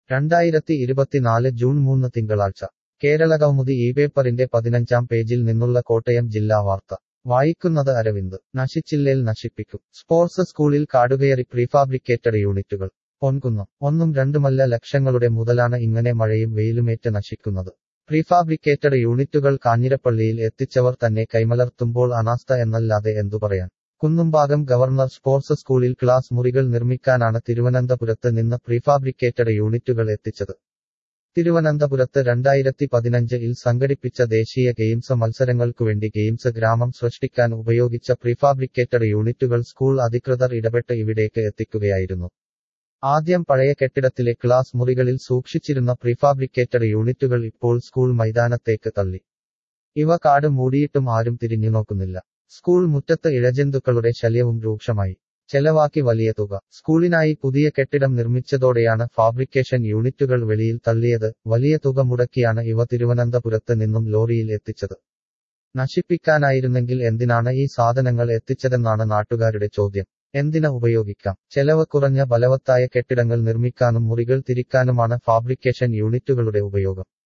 രണ്ടായിരത്തി ഇരുപത്തിനാല് ജൂൺ മൂന്ന് തിങ്കളാഴ്ച കേരള കൗമുദി ഈ പേപ്പറിന്റെ പതിനഞ്ചാം പേജിൽ നിന്നുള്ള കോട്ടയം ജില്ലാ വാർത്ത വായിക്കുന്നത് അരവിന്ദ് നശിച്ചില്ലേൽ നശിപ്പിക്കും സ്പോർട്സ് സ്കൂളിൽ കാടുകയറി പ്രീഫാബ്രിക്കേറ്റഡ് യൂണിറ്റുകൾ പൊൻകുന്നം ഒന്നും രണ്ടുമല്ല ലക്ഷങ്ങളുടെ മുതലാണ് ഇങ്ങനെ മഴയും വെയിലുമേറ്റ് നശിക്കുന്നത് പ്രീഫാബ്രിക്കേറ്റഡ് യൂണിറ്റുകൾ കാഞ്ഞിരപ്പള്ളിയിൽ എത്തിച്ചവർ തന്നെ കൈമലർത്തുമ്പോൾ അനാസ്ഥ എന്നല്ലാതെ എന്തു പറയാൻ കുന്നുംഭാഗം ഗവർണർ സ്പോർട്സ് സ്കൂളിൽ ക്ലാസ് മുറികൾ നിർമ്മിക്കാനാണ് തിരുവനന്തപുരത്ത് നിന്ന് പ്രീഫാബ്രിക്കേറ്റഡ് യൂണിറ്റുകൾ എത്തിച്ചത് തിരുവനന്തപുരത്ത് രണ്ടായിരത്തി പതിനഞ്ചിൽ സംഘടിപ്പിച്ച ദേശീയ ഗെയിംസ് മത്സരങ്ങൾക്കുവേണ്ടി ഗെയിംസ് ഗ്രാമം സൃഷ്ടിക്കാൻ ഉപയോഗിച്ച പ്രീഫാബ്രിക്കേറ്റഡ് യൂണിറ്റുകൾ സ്കൂൾ അധികൃതർ ഇടപെട്ട് ഇവിടേക്ക് എത്തിക്കുകയായിരുന്നു ആദ്യം പഴയ കെട്ടിടത്തിലെ ക്ലാസ് മുറികളിൽ സൂക്ഷിച്ചിരുന്ന പ്രീഫാബ്രിക്കേറ്റഡ് യൂണിറ്റുകൾ ഇപ്പോൾ സ്കൂൾ മൈതാനത്തേക്ക് തള്ളി ഇവ കാട് മൂടിയിട്ടും ആരും തിരിഞ്ഞു നോക്കുന്നില്ല സ്കൂൾ മുറ്റത്ത് ഇഴജന്തുക്കളുടെ ശല്യവും രൂക്ഷമായി ചെലവാക്കി വലിയ തുക സ്കൂളിനായി പുതിയ കെട്ടിടം നിർമ്മിച്ചതോടെയാണ് ഫാബ്രിക്കേഷൻ യൂണിറ്റുകൾ വെളിയിൽ തള്ളിയത് വലിയ തുക മുടക്കിയാണ് ഇവ തിരുവനന്തപുരത്ത് നിന്നും ലോറിയിൽ എത്തിച്ചത് നശിപ്പിക്കാനായിരുന്നെങ്കിൽ എന്തിനാണ് ഈ സാധനങ്ങൾ എത്തിച്ചതെന്നാണ് നാട്ടുകാരുടെ ചോദ്യം എന്തിന് ഉപയോഗിക്കാം ചെലവ് കുറഞ്ഞ ബലവത്തായ കെട്ടിടങ്ങൾ നിർമ്മിക്കാനും മുറികൾ തിരിക്കാനുമാണ് ഫാബ്രിക്കേഷൻ യൂണിറ്റുകളുടെ ഉപയോഗം